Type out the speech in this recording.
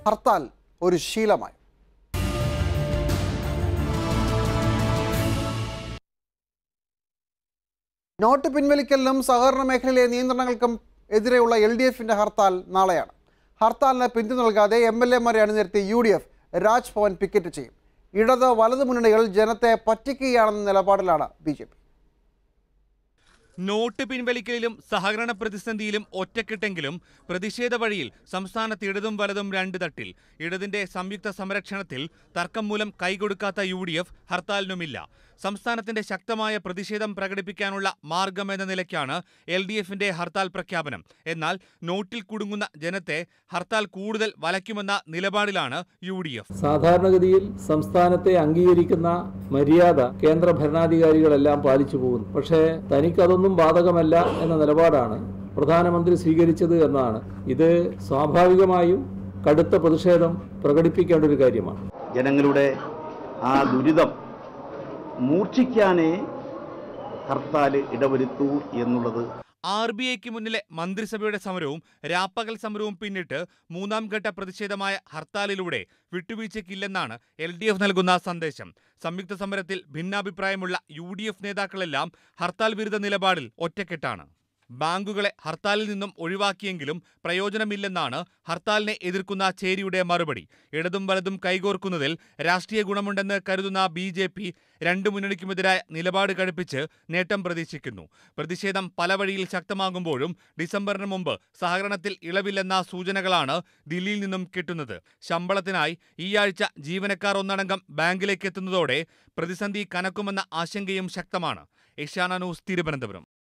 ഹർത്താൽ ഒരു ശീലമായി നോട്ട് പിൻവലിക്കലിനും സഹകരണ മേഖലയിലെ നിയന്ത്രണങ്ങൾക്കും എതിരെയുള്ള എൽ ഡി എഫിന്റെ ഹർത്താൽ നാളെയാണ് ഹർത്താലിന് പിന്തുണ നൽകാതെ എം എൽ എമാരെ അണിനിരത്തി U D F Raj Bhavan picket ചെയ്യും ഇടത് വലത് മുന്നണികൾ ജനത്തെ പറ്റിക്കുകയാണെന്ന നിലപാടിലാണ് ബി ജെ പി നോട്ട് പിൻവലിക്കലിലും സഹകരണ പ്രതിസന്ധിയിലും ഒറ്റക്കെട്ടെങ്കിലും പ്രതിഷേധ വഴിയിൽ സംസ്ഥാനത്ത് ഇടതും വലതും രണ്ട് തട്ടിൽ ഇടതിന്റെ സംയുക്ത സംരക്ഷണത്തിൽ തർക്കം മൂലം കൈകൊടുക്കാത്ത യു ഡി എഫ് ഹർത്താലിനുമില്ല സംസ്ഥാനത്തിന്റെ ശക്തമായ പ്രതിഷേധം പ്രകടിപ്പിക്കാനുള്ള മാർഗമെന്ന നിലയ്ക്കാണ് എൽ ഡി എഫിന്റെ ഹർത്താൽ പ്രഖ്യാപനം എന്നാൽ നോട്ടിൽ കുടുങ്ങുന്ന ജനത്തെ ഹർത്താൽ കൂടുതൽ വലയ്ക്കുമെന്ന നിലപാടിലാണ് യു ഡി എഫ് സാധാരണഗതിയിൽ സംസ്ഥാനത്തെ അംഗീകരിക്കുന്ന മര്യാദ കേന്ദ്ര ഭരണാധികാരികളെല്ലാം പാലിച്ചു പോകുന്നു പക്ഷേ തനിക്കതൊന്നും ബാധകമല്ല എന്ന നിലപാടാണ് പ്രധാനമന്ത്രി സ്വീകരിച്ചത് എന്നാണ് ഇത് സ്വാഭാവികമായും കടുത്ത പ്രതിഷേധം പ്രകടിപ്പിക്കേണ്ട ഒരു കാര്യമാണ് ജനങ്ങളുടെ ആ ദുരിതം മൂർച്ഛിക്കാനേ ഹർത്താൽ ഇടവരുത്തൂ എന്നുള്ളത് ആർ ബി ഐക്ക് മുന്നിലെ മന്ത്രിസഭയുടെ സമരവും രാപ്പകൽ സമരവും പിന്നിട്ട് മൂന്നാം ഘട്ട പ്രതിഷേധമായ ഹർത്താലിലൂടെ വിട്ടുവീഴ്ചയ്ക്കില്ലെന്നാണ് എൽ ഡി എഫ് നൽകുന്ന സന്ദേശം സംയുക്ത സമരത്തിൽ ഭിന്നാഭിപ്രായമുള്ള യു ഡി എഫ് നേതാക്കളെല്ലാം ഹർത്താൽ വിരുദ്ധ നിലപാടിൽ ഒറ്റക്കെട്ടാണ് ബാങ്കുകളെ ഹർത്താലിൽ നിന്നും ഒഴിവാക്കിയെങ്കിലും പ്രയോജനമില്ലെന്നാണ് ഹർത്താലിനെ എതിർക്കുന്ന ചേരിയുടെ മറുപടി ഇടതും വലതും കൈകോർക്കുന്നതിൽ രാഷ്ട്രീയ ഗുണമുണ്ടെന്ന് കരുതുന്ന ബി ജെ പി രണ്ടു മുന്നണിക്കുമെതിരായ നിലപാട് കടുപ്പിച്ച് നേട്ടം പ്രതീക്ഷിക്കുന്നു പ്രതിഷേധം പല വഴിയിൽ ശക്തമാകുമ്പോഴും ഡിസംബറിന് മുമ്പ് സഹകരണത്തിൽ ഇളവില്ലെന്ന സൂചനകളാണ് ദില്ലിയിൽ നിന്നും കിട്ടുന്നത് ശമ്പളത്തിനായി ഈ ആഴ്ച ജീവനക്കാർ ഒന്നടങ്കം ബാങ്കിലേക്ക് എത്തുന്നതോടെ പ്രതിസന്ധി കനക്കുമെന്ന ആശങ്കയും ശക്തമാണ് ഏഷ്യാന ന്യൂസ് തിരുവനന്തപുരം